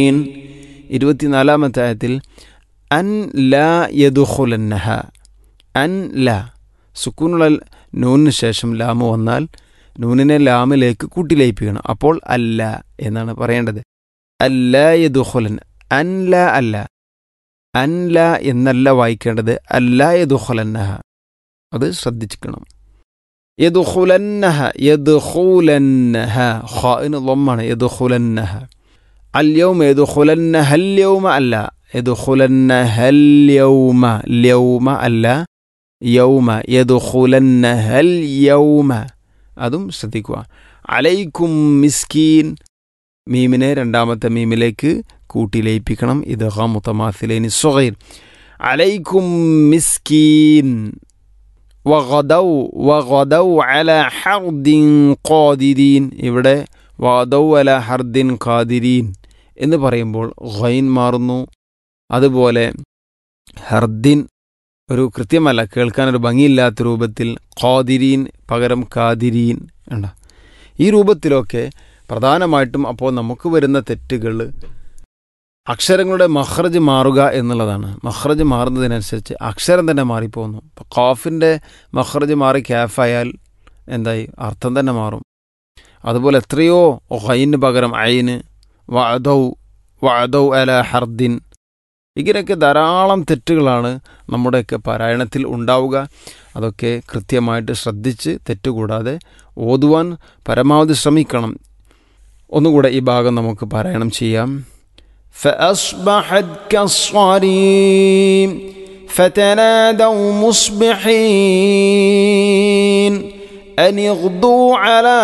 ഇരുപത്തിനാലാമത്തെ ആയത്തിൽ അൻ ലാ യദുഖുലന്നഹ അൻ ലാ സുക്കൂനുള്ള നൂനിന് ശേഷം ലാമ് വന്നാൽ നൂനിനെ ലാമിലേക്ക് കൂട്ടിലയിപ്പിക്കണം അപ്പോൾ അല്ല എന്നാണ് പറയേണ്ടത് അല്ല യദുഖുലൻ അൻ ല അല്ല അൻ ല എന്നല്ല വായിക്കേണ്ടത് അല്ല യദുഖുലന്നഹ അത് ശ്രദ്ധിക്കണം യദുഖുലന്നഹ യദുഖുലന്നഹ ഖാഇന് ളമ്മാണ് യദുഖുലന്നഹ അല്യൗമ യദുഖുലന്നഹ അല്യൗമ അല്ല യദുഖുലന്നഹ അല്യൗമ ല്യൗമ അല്ല യൗമ യദുഖുലന്നഹ അല്യൗമ അതും ശ്രദ്ധിക്കുക അലൈക്കും മിസ്കീൻ മീമിനെ രണ്ടാമത്തെ മീമിലേക്ക് കൂട്ടി ലയിപ്പിക്കണം ഇത് മുത്തമാസിലേനി സുഹൈർ അലൈക്കും മിസ്കീൻ വഗദൗ വഗദൗ അല ഹർദിൻ ഖാദിരീൻ ഇവിടെ വഗദൗ അല ഹർദിൻ ഖാദിരീൻ എന്ന് പറയുമ്പോൾ ഖൈൻ മാറുന്നു അതുപോലെ ഹർദിൻ ഒരു കൃത്യമല്ല കേൾക്കാൻ ഒരു ഭംഗിയില്ലാത്ത രൂപത്തിൽ ഖാദിരീൻ പകരം കാദിരീൻ ഉണ്ട ഈ രൂപത്തിലൊക്കെ പ്രധാനമായിട്ടും അപ്പോൾ നമുക്ക് വരുന്ന തെറ്റുകൾ അക്ഷരങ്ങളുടെ മഹ്റജ് മാറുക എന്നുള്ളതാണ് മഹ്റജ് മാറുന്നതിനനുസരിച്ച് അക്ഷരം തന്നെ മാറിപ്പോകുന്നു ഇപ്പോൾ ഖാഫിൻ്റെ മഹ്റജ് മാറി ക്യാഫായാൽ എന്തായി അർത്ഥം തന്നെ മാറും അതുപോലെ എത്രയോ ഹൈന് പകരം അയിന് വഅദൗ വഅദൗ അല ഹർദിൻ ഇങ്ങനെയൊക്കെ ധാരാളം തെറ്റുകളാണ് നമ്മുടെയൊക്കെ പാരായണത്തിൽ ഉണ്ടാവുക അതൊക്കെ കൃത്യമായിട്ട് ശ്രദ്ധിച്ച് തെറ്റുകൂടാതെ ഓതുവാൻ പരമാവധി ശ്രമിക്കണം ഒന്നുകൂടെ ഈ ഭാഗം നമുക്ക് പാരായണം ചെയ്യാം فأصبحت كالصريم فتنادوا مصبحين أن اغدوا على